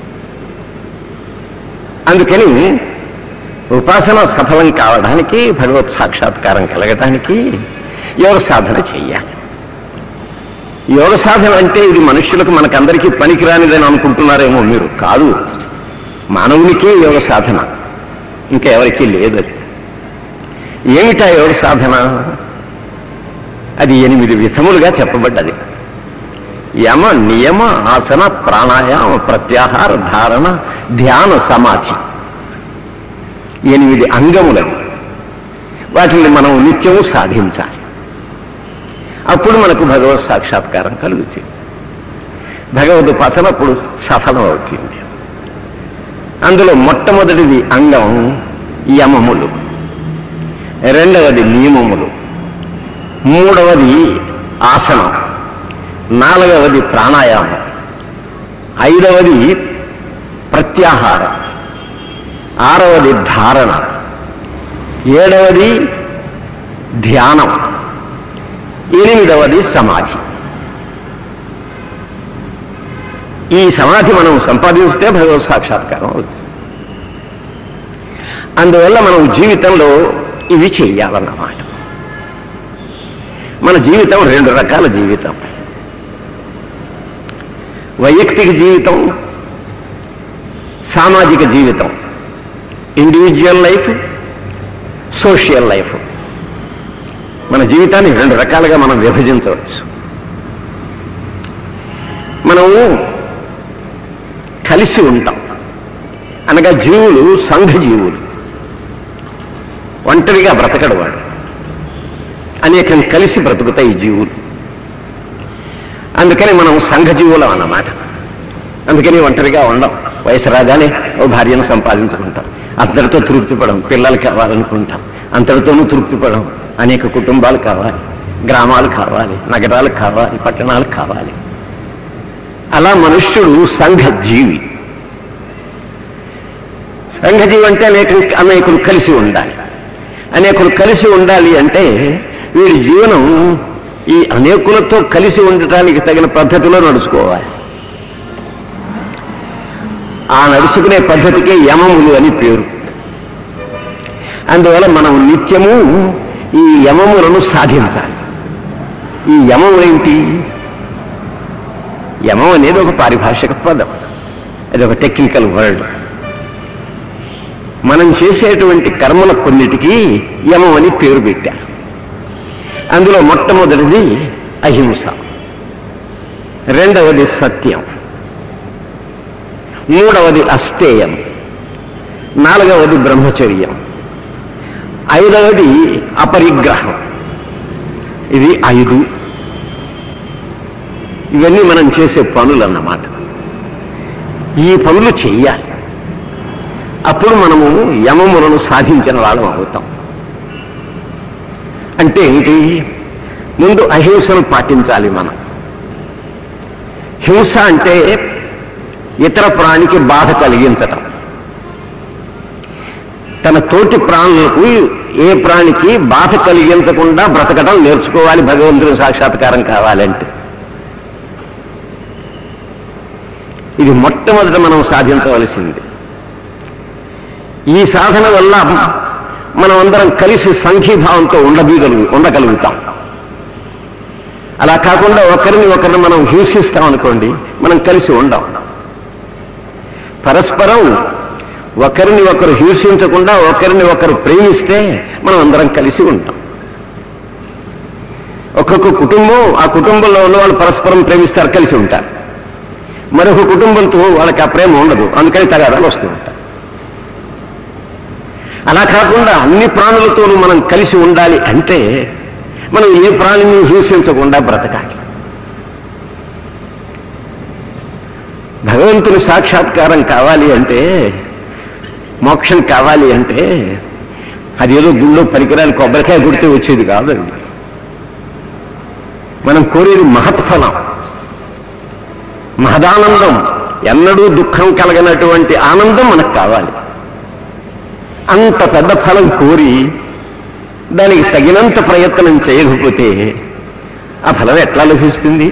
అందుకని ఉపాసన సఫలం కావడానికి భగవత్ సాక్షాత్కారం కలగటానికి యోగ సాధన చెయ్యాలి యోగ సాధన అంటే ఇది మనుష్యులకు మనకందరికీ పనికిరానిదని అనుకుంటున్నారేమో మీరు కాదు మానవునికే యోగ సాధన ఇంకెవరికీ లేదు అది ఏమిటా యోగ సాధన అది ఎనిమిది విధములుగా చెప్పబడ్డది యమ నియమ ఆసన ప్రాణాయామ ప్రత్యాహార ధారణ ధ్యాన సమాధి ఎనిమిది అంగములవి వాటిని మనం నిత్యము సాధించాలి అప్పుడు మనకు భగవత్ సాక్షాత్కారం కలుగుతుంది భగవద్ ఉపాసన అప్పుడు సఫలం అవుతుంది అందులో మొట్టమొదటిది అంగం యమములు రెండవది నియమములు మూడవది ఆసనం నాలుగవది ప్రాణాయామం ఐదవది ప్రత్యాహారం ఆరవది ధారణ ఏడవది ధ్యానం ఎనిమిదవది సమాధి ఈ సమాధి మనం సంపాదిస్తే భగవత్ సాక్షాత్కారం అవుతుంది అందువల్ల మనం జీవితంలో ఇవి చెయ్యాలన్నమాట మన జీవితం రెండు రకాల జీవితం వైయక్తిక జీవితం సామాజిక జీవితం ఇండివిజువల్ లైఫ్ సోషల్ లైఫ్ మన జీవితాన్ని రెండు రకాలుగా మనం విభజించవచ్చు మనము కలిసి ఉంటాం అనగా జీవులు సంఘ జీవులు ఒంటరిగా బ్రతకడు వాడు అనేకం కలిసి బ్రతుకుతాయి ఈ జీవులు అందుకని మనం సంఘజీవులం అన్నమాట అందుకని ఒంటరిగా ఉండం వయసు రాగానే ఓ భార్యను సంపాదించుకుంటాం అందరితో తృప్తి పడం పిల్లలు కావాలనుకుంటాం అంతటితోనూ తృప్తి పడం అనేక కుటుంబాలు కావాలి గ్రామాలు కావాలి నగరాలు కావాలి పట్టణాలు కావాలి అలా మనుష్యుడు సంఘజీవి సంఘజీవి అంటే అనేక అనేకులు కలిసి ఉండాలి అనేకులు కలిసి ఉండాలి అంటే వీడి జీవనం ఈ అనేకులతో కలిసి ఉండటానికి తగిన పద్ధతిలో నడుచుకోవాలి ఆ నడుచుకునే పద్ధతికే యమములు అని పేరు అందువల్ల మనం నిత్యము ఈ యమములను సాధించాలి ఈ యమం ఏంటి యమం అనేది ఒక పారిభాషిక పదం అది ఒక టెక్నికల్ వర్డ్ మనం చేసేటువంటి కర్మల కొన్నిటికి యమం అని పేరు పెట్టారు అందులో మొట్టమొదటిది అహింస రెండవది సత్యం మూడవది అస్తేయం నాలుగవది బ్రహ్మచర్యం ఐదవది అపరిగ్రహం ఇది ఐదు ఇవన్నీ మనం చేసే పనులు అన్నమాట ఈ పనులు చెయ్యాలి అప్పుడు మనము యమములను సాధించిన వాళ్ళం అవుతాం అంటే ఏంటి ముందు అహింసను పాటించాలి మనం హింస అంటే ఇతర ప్రాణికి బాధ కలిగించటం తన తోటి ప్రాణులకు ఏ ప్రాణికి బాధ కలిగించకుండా బ్రతకడం నేర్చుకోవాలి భగవంతుని సాక్షాత్కారం కావాలంటే ఇది మొట్టమొదట మనం సాధించవలసింది ఈ సాధన వల్ల మనం అందరం కలిసి సంఘీభావంతో ఉండబీగలుగు ఉండగలుగుతాం అలా కాకుండా ఒకరిని ఒకరిని మనం హింసిస్తాం అనుకోండి మనం కలిసి ఉండం పరస్పరం ఒకరిని ఒకరు హింసించకుండా ఒకరిని ఒకరు ప్రేమిస్తే మనం అందరం కలిసి ఉంటాం ఒక్కొక్క కుటుంబం ఆ కుటుంబంలో ఉన్న వాళ్ళు పరస్పరం ప్రేమిస్తారు కలిసి ఉంటారు మరొక కుటుంబంతో వాళ్ళకి ఆ ప్రేమ ఉండదు అందుకని తగాదాలు వస్తూ ఉంటాయి అలా కాకుండా అన్ని ప్రాణులతోనూ మనం కలిసి ఉండాలి అంటే మనం ఏ ప్రాణిని హింసించకుండా బ్రతకాలి భగవంతుని సాక్షాత్కారం కావాలి అంటే మోక్షం కావాలి అంటే అదేదో గుళ్ళో పరికరాలు కొబ్బరికాయ కొడితే వచ్చేది కాదండి మనం కోరేది మహత్ఫలం మహదానందం ఎన్నడూ దుఃఖం కలగనటువంటి ఆనందం మనకు కావాలి అంత పెద్ద ఫలం కోరి దానికి తగినంత ప్రయత్నం చేయకపోతే ఆ ఫలం ఎట్లా లభిస్తుంది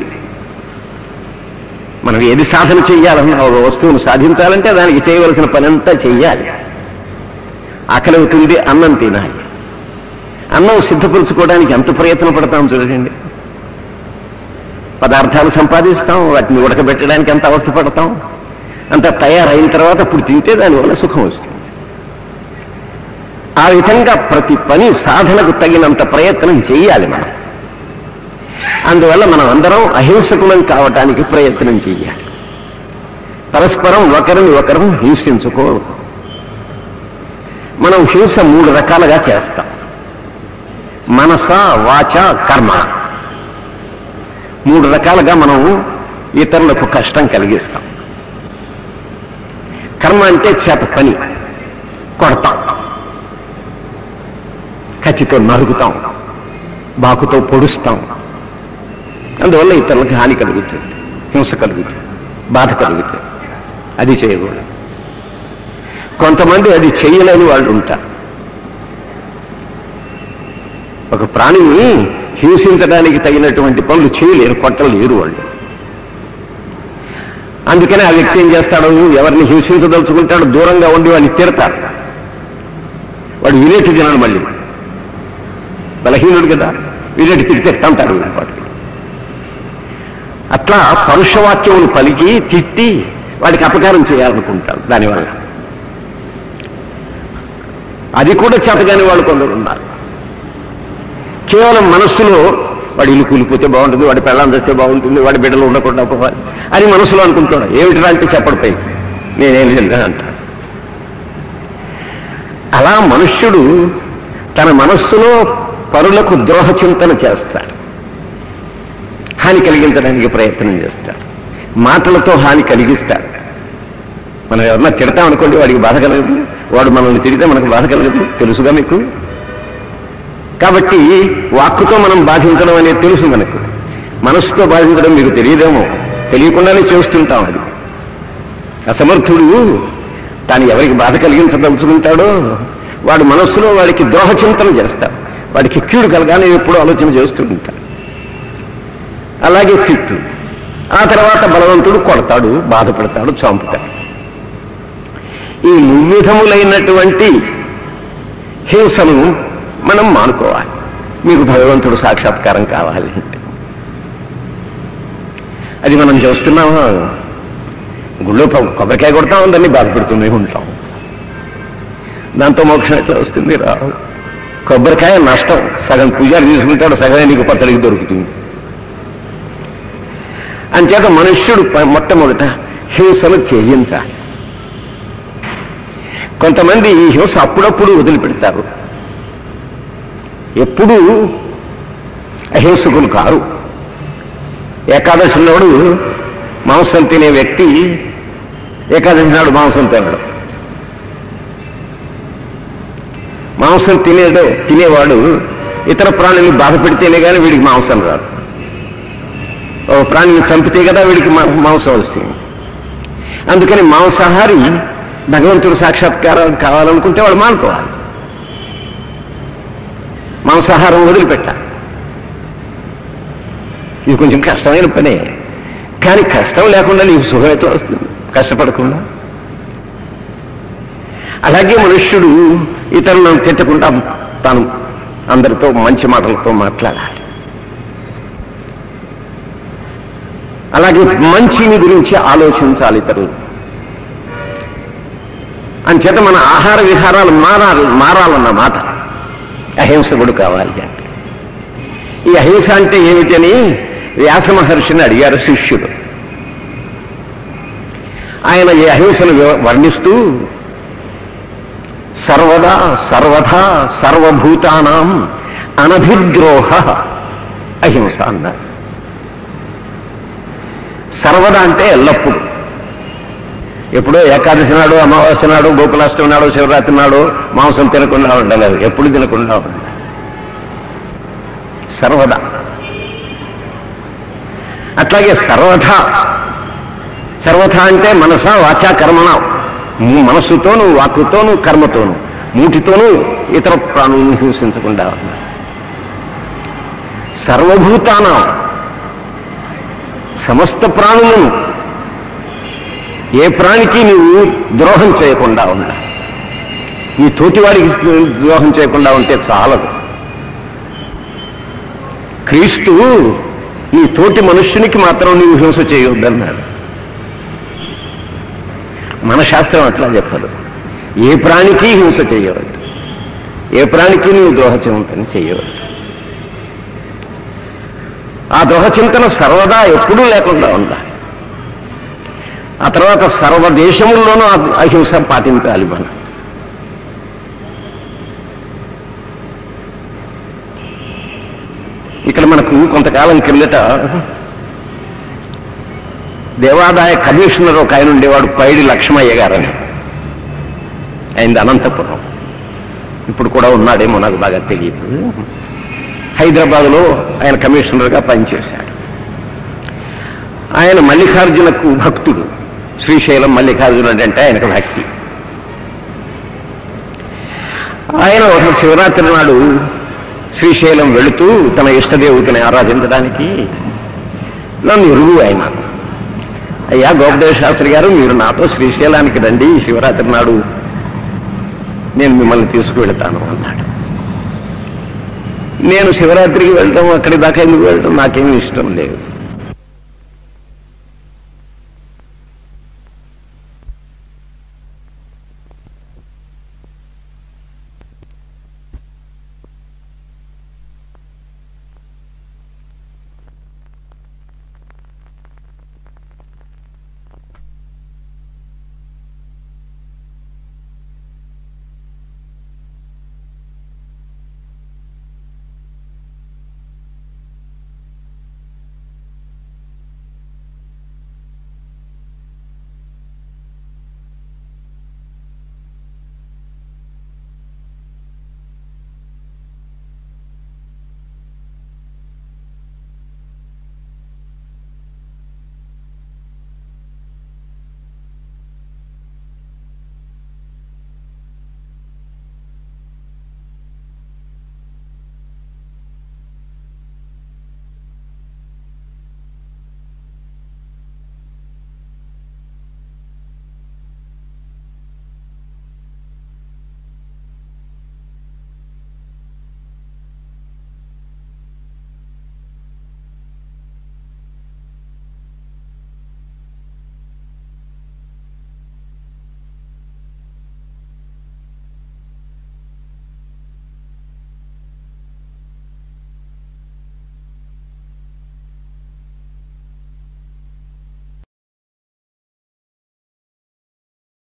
మనం ఏది సాధన చెయ్యాలన్నా ఒక వస్తువును సాధించాలంటే దానికి చేయవలసిన పనంతా చెయ్యాలి ఆకలి అవుతుంది అన్నం తినాలి అన్నం సిద్ధపరచుకోవడానికి ఎంత ప్రయత్నం పడతాం చూడండి పదార్థాలు సంపాదిస్తాం వాటిని ఉడకబెట్టడానికి ఎంత అవస్థ పడతాం అంత తయారైన తర్వాత అప్పుడు తింటే దానివల్ల సుఖం వస్తుంది ఆ విధంగా ప్రతి పని సాధనకు తగినంత ప్రయత్నం చేయాలి మనం అందువల్ల మనం అందరం అహింసకులం కావటానికి ప్రయత్నం చేయాలి పరస్పరం ఒకరిని ఒకరు హింసించుకో మనం హింస మూడు రకాలుగా చేస్తాం మనస వాచ కర్మ మూడు రకాలుగా మనం ఇతరులకు కష్టం కలిగిస్తాం కర్మ అంటే చేత పని కొడతాం కత్తితో నరుకుతాం బాకుతో పొడుస్తాం అందువల్ల ఇతరులకు హాని కలుగుతుంది హింస కలుగుతుంది బాధ కలుగుతుంది అది చేయకూడదు కొంతమంది అది చేయలేని వాళ్ళు ఉంటారు ఒక ప్రాణిని హింసించడానికి తగినటువంటి పనులు చేయలేరు కొట్టలేరు వాళ్ళు అందుకని ఆ వ్యక్తి ఏం చేస్తాడు ఎవరిని హింసించదలుచుకుంటాడు దూరంగా ఉండి వాడిని తిడతాడు వాడు వినేటి తినడు మళ్ళీ బలహీనుడు కదా వినేటి తిరిగి తిడతాంటాడు వాడు అట్లా పరుషవాక్యములు పలికి తిట్టి వాడికి అపకారం చేయాలనుకుంటాడు దానివల్ల అది కూడా చేతగాని వాళ్ళు కొందరు ఉన్నారు కేవలం మనస్సులో వాడి ఇల్లు కూలిపోతే బాగుంటుంది వాడి పెళ్ళం చేస్తే బాగుంటుంది వాడి బిడ్డలు ఉండకుండా పోవాలి అని మనసులో అనుకుంటాడు ఏమిటిరా అంటే చెప్పడు పై నేనేం లేదు అంటాడు అలా మనుష్యుడు తన మనస్సులో పరులకు ద్రోహ చింతన చేస్తాడు హాని కలిగించడానికి ప్రయత్నం చేస్తాడు మాటలతో హాని కలిగిస్తాడు మనం ఎవరన్నా తిడతామనుకోండి వాడికి బాధ కలగదు వాడు మనల్ని తిడితే మనకు బాధ కలగదు తెలుసుగా మీకు కాబట్టి వాక్కుతో మనం బాధించడం అనేది తెలుసు మనకు మనస్సుతో బాధించడం మీకు తెలియదేమో తెలియకుండానే చేస్తుంటాం అది అసమర్థుడు తాను ఎవరికి బాధ కలిగించదలుచుకుంటాడో వాడు మనస్సులో వాడికి ద్రోహ చింతన చేస్తాడు వాడికి కీడు కలగానే ఎప్పుడు ఆలోచన చేస్తూ ఉంటాడు అలాగే తిట్టు ఆ తర్వాత బలవంతుడు కొడతాడు బాధపడతాడు చంపుతాడు ఈ మువ్విధములైనటువంటి హింసను మనం మానుకోవాలి మీకు భగవంతుడు సాక్షాత్కారం కావాలి అంటే అది మనం చేస్తున్నామా గుళ్ళో ప- కొబ్బరికాయ కొడతాం దాన్ని బాధపెడుతూనే ఉంటాం దాంతో మోక్షం ఎట్లా వస్తుంది రా కొబ్బరికాయ నష్టం సగం పూజారి తీసుకుంటాడు సగం నీకు పచ్చడికి దొరుకుతుంది అంచేత మనుష్యుడు ప- మొట్టమొదట హింసను త్యజించాలి కొంతమంది ఈ హింస అప్పుడప్పుడు వదిలిపెడతారు ఎప్పుడూ అహింసకులు కారు ఏకాదశి నాడు మాంసం తినే వ్యక్తి ఏకాదశి నాడు మాంసం తినడు మాంసం తినేదో తినేవాడు ఇతర ప్రాణుల్ని బాధ పెడితేనే కానీ వీడికి మాంసం రాదు ఓ ప్రాణిని చంపితే కదా వీడికి మా- మాంసం వస్తుంది అందుకని మాంసాహారి భగవంతుడు సాక్షాత్కారం కావాలనుకుంటే వాడు మానుకోవాలి మాంసాహారం వదిలిపెట్టాలి ఇది కొంచెం కష్టమైన పనే కానీ కష్టం లేకుండా నీకు సుఖమైతే వస్తుంది కష్టపడకుండా అలాగే మనుష్యుడు ఇతరులను తిట్టకుండా తాను అందరితో మంచి మాటలతో మాట్లాడాలి అలాగే మంచిని గురించి ఆలోచించాలి ఇతరులు అంచేత మన ఆహార విహారాలు మారాలి మారాలన్నమాట అహింసకుడు కావాలి అంటే ఈ అహింస అంటే ఏమిటని వ్యాస మహర్షిని అడిగారు శిష్యుడు ఆయన ఈ అహింసను వివ- వర్ణిస్తూ సర్వదా సర్వథా సర్వభూతానాం అనభిద్రోహ అహింస అన్నారు సర్వదా అంటే ఎల్లప్పుడు ఎప్పుడో ఏకాదశి నాడు అమావాస్య నాడు గోకులాష్టమి నాడు శివరాత్రి నాడు మాంసం తినకుండా ఉండలేదు ఎప్పుడు తినకుండా ఉండాలి సర్వదా అట్లాగే సర్వథా సర్వథా అంటే మనస వాచా కర్మణ ము- మనస్సుతోనూ వాక్కుతోనూ కర్మతోనూ మూటితోనూ ఇతర ప్రాణులను హింసించకుండా ఉండాలి సర్వభూతానం సమస్త ప్రాణులను ఏ ప్రాణికి నీవు ద్రోహం చేయకుండా ఉండాలి నీ తోటివాడికి ద్రోహం చేయకుండా ఉంటే చాలదు క్రీస్తు నీ తోటి మనుష్యునికి మాత్రం నీవు హింస చేయొద్దన్నాడు మన శాస్త్రం అట్లా చెప్పదు ఏ ప్రాణికి హింస చేయవద్దు ఏ ప్రాణికి నీవు ద్రోహచింతన చేయవద్దు ఆ ద్రోహచింతన సర్వదా ఎప్పుడూ లేకుండా ఉండాలి ఆ తర్వాత సర్వదేశముల్లోనూ ఆ అహింస పాటించాలి మనం ఇక్కడ మనకు కొంతకాలం కిందట దేవాదాయ కమిషనర్ ఒక ఆయన ఉండేవాడు పైడి లక్ష్మయ్య గారని ఆయనది అనంతపురం ఇప్పుడు కూడా ఉన్నాడేమో నాకు బాగా తెలియదు హైదరాబాద్లో ఆయన కమిషనర్గా పనిచేశాడు ఆయన మల్లికార్జునకు భక్తుడు శ్రీశైలం మల్లికార్జునుడు అంటే ఆయనకు భక్తి ఆయన ఒక శివరాత్రి నాడు శ్రీశైలం వెళుతూ తన ఇష్టదేవతని ఆరాధించడానికి నన్ను ఎరుగు ఆయన అయ్యా గోపదేవ శాస్త్రి గారు మీరు నాతో శ్రీశైలానికి రండి ఈ శివరాత్రి నాడు నేను మిమ్మల్ని తీసుకువెళ్తాను అన్నాడు నేను శివరాత్రికి వెళ్ళటం అక్కడి దాకా ఎందుకు వెళ్ళటం నాకేమీ ఇష్టం లేదు